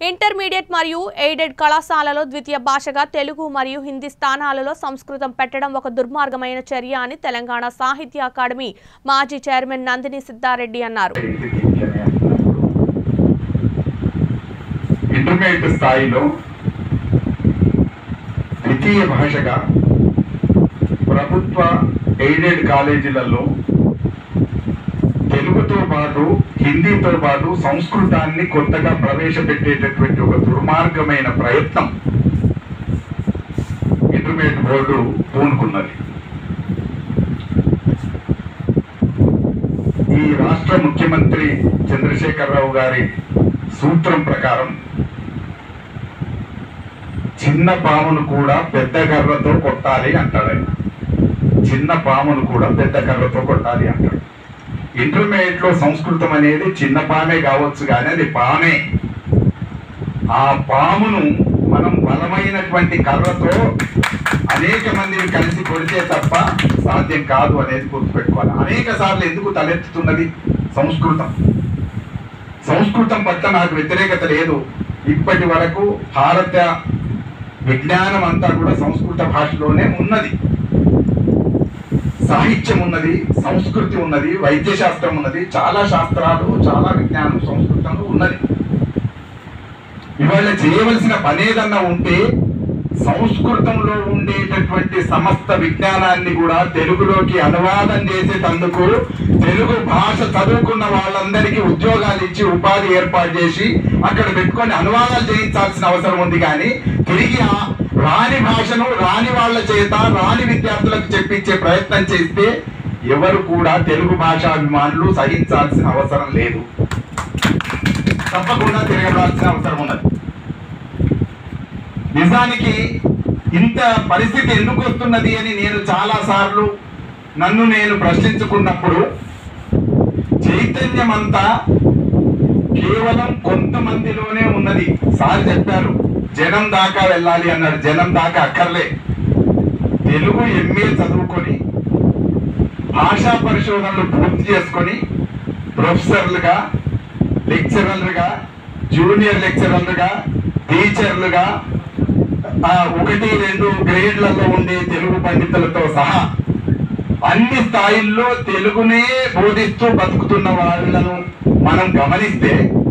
intermediate మరియు aided కళాశాలలో ద్వితీయ భాషగా తెలుగు మరియు హిందీ స్థానాలలో సంస్కృతం పెట్టడం ఒక దుర్మార్గమైన చర్య అని తెలంగాణ సాహిత్య అకాడమీ మాజీ చైర్మన్ నందిని సిద్ధారెడ్డి అన్నారు ఇంటర్మీడియట్ స్థాయిలో ద్వితీయ భాషగా ప్రభుత్వ ఎయిడెడ్ కాలేజీలలో తెలుగుతో పాటు హిందీతో పాటు సంస్కృతాన్ని కొత్తగా ప్రవేశపెట్టేటటువంటి ఒక దుర్మార్గమైన ప్రయత్నం ఇంటర్మీడియట్ బోర్డు పూనుకున్నది ఈ రాష్ట్ర ముఖ్యమంత్రి చంద్రశేఖరరావు గారి సూత్రం ప్రకారం చిన్న పామును కూడా పెద్ద కర్రతో కొట్టాలి అంటాడు ఆయన చిన్న పామును కూడా పెద్ద కర్రతో కొట్టాలి అంటాడు ఇంటర్మీడియట్ లో సంస్కృతం అనేది చిన్న పామే కావచ్చు కానీ అది పామే ఆ పామును మనం బలమైనటువంటి కర్రతో అనేక మందిని కలిసి కొడితే తప్ప సాధ్యం కాదు అనేది గుర్తుపెట్టుకోవాలి అనేక సార్లు ఎందుకు తలెత్తుతున్నది సంస్కృతం సంస్కృతం పట్ల నాకు వ్యతిరేకత లేదు ఇప్పటి వరకు భారత విజ్ఞానం అంతా కూడా సంస్కృత భాషలోనే ఉన్నది సాహిత్యం ఉన్నది సంస్కృతి ఉన్నది వైద్య శాస్త్రం ఉన్నది చాలా శాస్త్రాలు చాలా విజ్ఞానం సంస్కృతంలో ఉన్నది ఇవాళ చేయవలసిన పనేదన్నా ఉంటే సంస్కృతంలో ఉండేటటువంటి సమస్త విజ్ఞానాన్ని కూడా తెలుగులోకి అనువాదం చేసేటందుకు తెలుగు భాష చదువుకున్న వాళ్ళందరికీ ఉద్యోగాలు ఇచ్చి ఉపాధి ఏర్పాటు చేసి అక్కడ పెట్టుకొని అనువాదాలు చేయించాల్సిన అవసరం ఉంది కానీ తిరిగి ఆ రాని భాషను రాని వాళ్ళ చేత రాని విద్యార్థులకు చెప్పించే ప్రయత్నం చేస్తే ఎవరు కూడా తెలుగు భాషాభిమానులు సహించాల్సిన అవసరం లేదు తప్పకుండా తిరగడాల్సిన అవసరం ఉన్నది నిజానికి ఇంత పరిస్థితి ఎందుకు వస్తున్నది అని నేను చాలా సార్లు నన్ను నేను ప్రశ్నించుకున్నప్పుడు చైతన్యం అంతా కేవలం కొంతమందిలోనే ఉన్నది సార్ చెప్పారు జనం దాకా వెళ్ళాలి అన్నాడు జనం దాకా అక్కర్లే తెలుగు ఎంఏ చదువుకొని భాషా పరిశోధనలు పూర్తి చేసుకొని ప్రొఫెసర్లుగా లెక్చరర్లుగా జూనియర్ లెక్చరర్లుగా టీచర్లుగా ఆ ఒకటి రెండు గ్రేడ్లలో ఉండే తెలుగు పండితులతో సహా అన్ని స్థాయిల్లో తెలుగునే బోధిస్తూ బతుకుతున్న వాళ్ళను మనం గమనిస్తే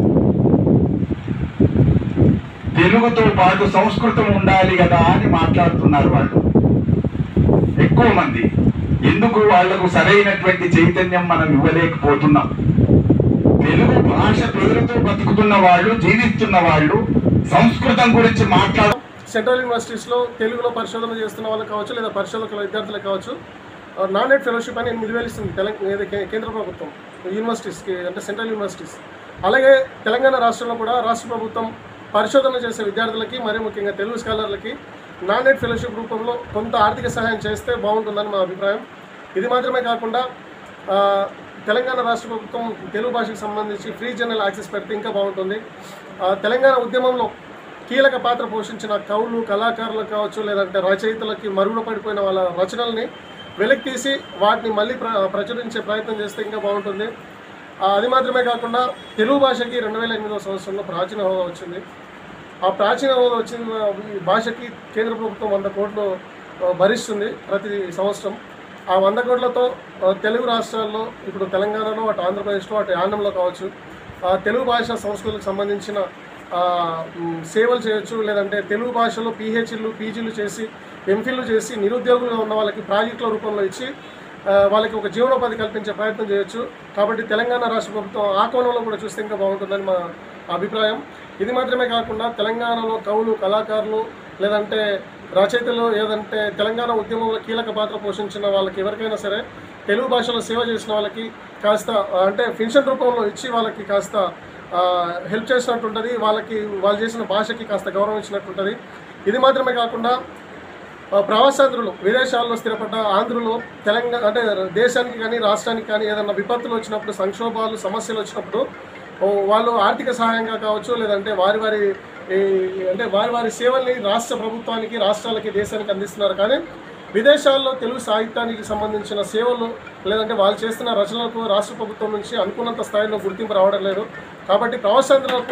తెలుగుతో పాటు సంస్కృతం ఉండాలి కదా అని మాట్లాడుతున్నారు వాళ్ళు ఎక్కువ మంది ఎందుకు వాళ్లకు సరైనటువంటి చైతన్యం మనం ఇవ్వలేకపోతున్నాం తెలుగు భాష పేరుతో బతుకుతున్న వాళ్ళు జీవిస్తున్న వాళ్ళు సంస్కృతం గురించి మాట్లాడు సెంట్రల్ యూనివర్సిటీస్లో తెలుగులో పరిశోధన చేస్తున్న వాళ్ళకి కావచ్చు లేదా పరిశోధకుల విద్యార్థులకు కావచ్చు నాన్ నెట్ ఫెలోషిప్ అని ఎనిమిది వేలు ఇస్తుంది తెలంగాణ ఏది కే- కేంద్ర ప్రభుత్వం యూనివర్సిటీస్కి అంటే సెంట్రల్ యూనివర్సిటీస్ అలాగే తెలంగాణ రాష్ట్రంలో కూడా రాష్ట్ర ప్రభుత్వం పరిశోధన చేసే విద్యార్థులకి మరి ముఖ్యంగా తెలుగు స్కాలర్లకి నాన్ నెట్ ఫెలోషిప్ రూపంలో కొంత ఆర్థిక సహాయం చేస్తే బాగుంటుందని మా అభిప్రాయం ఇది మాత్రమే కాకుండా ఆ, తెలంగాణ రాష్ట్ర ప్రభుత్వం తెలుగు భాషకు సంబంధించి ఫ్రీ జర్నల్ యాక్సెస్ పెడితే ఇంకా బాగుంటుంది ఆ, తెలంగాణ ఉద్యమంలో కీలక పాత్ర పోషించిన కవులు కళాకారులు కావచ్చు లేదంటే రచయితలకి మరుగున పడిపోయిన వాళ్ళ రచనల్ని వెలికి తీసి వాటిని మళ్ళీ ప్ర ప్రచురించే ప్రయత్నం చేస్తే ఇంకా బాగుంటుంది ఆ, అది మాత్రమే కాకుండా తెలుగు భాషకి రెండు వేల ఎనిమిదవ సంవత్సరంలో ప్రాచీన హోదా వచ్చింది ఆ ప్రాచీన హోదా వచ్చిన ఈ భాషకి కేంద్ర ప్రభుత్వం వంద కోట్లు ఆ, భరిస్తుంది ప్రతి సంవత్సరం ఆ వంద కోట్లతో ఆ, తెలుగు రాష్ట్రాల్లో ఇప్పుడు తెలంగాణలో అటు ఆంధ్రప్రదేశ్లో అటు ఆంధ్రంలో కావచ్చు ఆ, తెలుగు భాష సంస్కృతికి సంబంధించిన ఆ, మ్, సేవలు చేయొచ్చు లేదంటే తెలుగు భాషలో పీహెచ్లు పీజీలు చేసి ఎంఫిల్లు చేసి నిరుద్యోగులుగా ఉన్న వాళ్ళకి ప్రాజెక్టుల రూపంలో ఇచ్చి ఆ, వాళ్ళకి ఒక జీవనోపాధి కల్పించే ప్రయత్నం చేయొచ్చు కాబట్టి తెలంగాణ రాష్ట్ర ప్రభుత్వం ఆ కోణంలో కూడా చూస్తే ఇంకా బాగుంటుందని మా అభిప్రాయం ఇది మాత్రమే కాకుండా తెలంగాణలో కవులు కళాకారులు లేదంటే రచయితలు ఏదంటే తెలంగాణ ఉద్యమంలో కీలక పాత్ర పోషించిన వాళ్ళకి ఎవరికైనా సరే తెలుగు భాషలో సేవ చేసిన వాళ్ళకి కాస్త ఆ, అంటే పెన్షన్ రూపంలో ఇచ్చి వాళ్ళకి కాస్త హెల్ప్ చేసినట్టు ఉంటుంది వాళ్ళకి వాళ్ళు చేసిన భాషకి కాస్త గౌరవం ఇచ్చినట్టు ఉంటుంది ఇది మాత్రమే కాకుండా ఆ, ప్రవాసాంధ్రులు విదేశాల్లో స్థిరపడ్డ ఆంధ్రులు తెలంగాణ అంటే దేశానికి కానీ రాష్ట్రానికి కానీ ఏదైనా విపత్తులు వచ్చినప్పుడు సంక్షోభాలు సమస్యలు వచ్చినప్పుడు ఓ, వాళ్ళు ఆర్థిక సహాయంగా కావచ్చు లేదంటే వారి వారి ఈ, అంటే వారి వారి సేవల్ని రాష్ట్ర ప్రభుత్వానికి రాష్ట్రాలకి దేశానికి అందిస్తున్నారు కానీ విదేశాల్లో తెలుగు సాహిత్యానికి సంబంధించిన సేవలు లేదంటే వాళ్ళు చేస్తున్న రచనలకు రాష్ట్ర ప్రభుత్వం నుంచి అనుకున్నంత స్థాయిలో గుర్తింపు రావడం లేదు కాబట్టి ప్రవాసాంధ్రులకు కూడా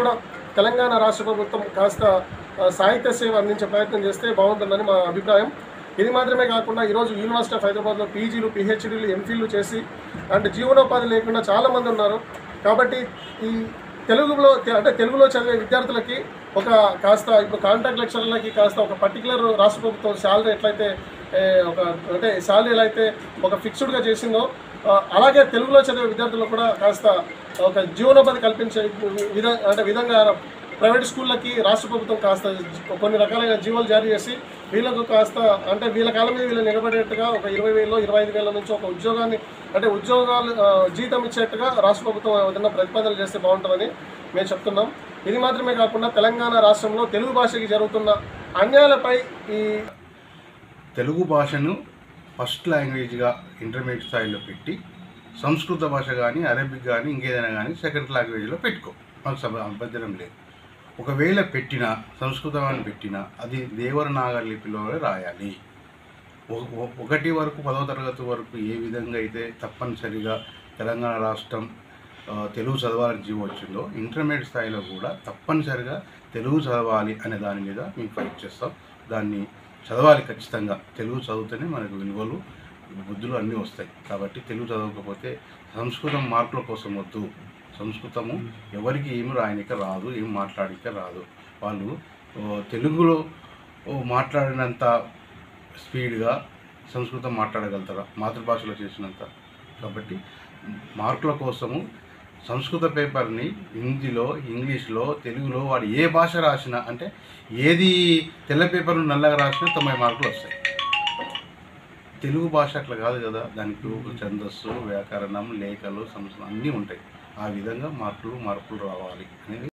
తెలంగాణ రాష్ట్ర ప్రభుత్వం కాస్త ఆ, సాహిత్య సేవ అందించే ప్రయత్నం చేస్తే బాగుంటుందని మా అభిప్రాయం ఇది మాత్రమే కాకుండా ఈరోజు యూనివర్సిటీ ఆఫ్ హైదరాబాద్లో పీజీలు పిహెచ్డీలు ఎంఫిల్లు చేసి అంటే జీవనోపాధి లేకుండా చాలామంది ఉన్నారు కాబట్టి ఈ తెలుగులో తె- అంటే తెలుగులో చదివే విద్యార్థులకి ఒక కాస్త ఇప్పుడు కాంట్రాక్ట్ లెక్చర్లకి కాస్త ఒక పర్టికులర్ రాష్ట్ర ప్రభుత్వం శాలరీ ఎట్లయితే ఏ, ఒక అంటే శాలరీ ఎలా అయితే ఒక ఫిక్స్డ్గా చేసిందో ఆ, అలాగే తెలుగులో చదివే విద్యార్థులకు కూడా కాస్త ఒక జీవనోపాధి కల్పించే విధ అంటే విధంగా ప్రైవేట్ స్కూళ్ళకి రాష్ట్ర ప్రభుత్వం కాస్త కొన్ని రకాలైన జీవోలు జారీ చేసి వీళ్ళకు కాస్త అంటే వీళ్ళ కాలం మీద వీళ్ళు నిలబడేట్టుగా ఒక ఇరవై వేలు ఇరవై ఐదు వేల నుంచి ఒక ఉద్యోగాన్ని అంటే ఉద్యోగాలు ఆ, జీతం ఇచ్చేట్టుగా రాష్ట్ర ప్రభుత్వం ఏదైనా ప్రతిపాదనలు చేస్తే బాగుంటుందని మేము చెప్తున్నాం ఇది మాత్రమే కాకుండా తెలంగాణ రాష్ట్రంలో తెలుగు భాషకి జరుగుతున్న అన్యాయాలపై ఈ తెలుగు భాషను ఫస్ట్ లాంగ్వేజ్గా ఇంటర్మీడియట్ స్థాయిలో పెట్టి సంస్కృత భాష కానీ అరబిక్ కానీ ఇంకేదైనా కానీ సెకండ్ లాంగ్వేజ్లో పెట్టుకో మాకు సభ అభ్యంతరం లేదు ఒకవేళ పెట్టినా సంస్కృతాన్ని పెట్టినా అది దేవరనాగరి లిపిలో రాయాలి ఒక- ఒక- ఒకటి వరకు పదవ తరగతి వరకు ఏ విధంగా అయితే తప్పనిసరిగా తెలంగాణ రాష్ట్రం ఆ, తెలుగు చదవాలని జీవో వచ్చిందో ఇంటర్మీడియట్ స్థాయిలో కూడా తప్పనిసరిగా తెలుగు చదవాలి అనే దాని మీద మేము ఫైట్ చేస్తాం దాన్ని చదవాలి ఖచ్చితంగా తెలుగు చదివితేనే మనకు విలువలు బుద్ధులు అన్నీ వస్తాయి కాబట్టి తెలుగు చదవకపోతే సంస్కృతం మార్కుల కోసం వద్దు సంస్కృతము ఎవరికి ఏమి రాయనిక రాదు ఏం మాట్లాడిక రాదు వాళ్ళు ఓ, తెలుగులో ఓ, మాట్లాడినంత స్పీడ్గా సంస్కృతం మాట్లాడగలుగుతారా మాతృభాషలో చేసినంత కాబట్టి మార్కుల కోసము సంస్కృత పేపర్ని హిందీలో ఇంగ్లీష్లో తెలుగులో వాడు ఏ భాష రాసినా అంటే ఏది తెల్ల పేపర్ను నల్లగా రాసినా తొంభై మార్కులు వస్తాయి తెలుగు భాష అట్లా కాదు కదా దానికి ఒక ఛందస్సు వ్యాకరణం లేఖలు సంస్కృతం అన్నీ ఉంటాయి ఆ విధంగా మార్కులు మార్పులు రావాలి అనేది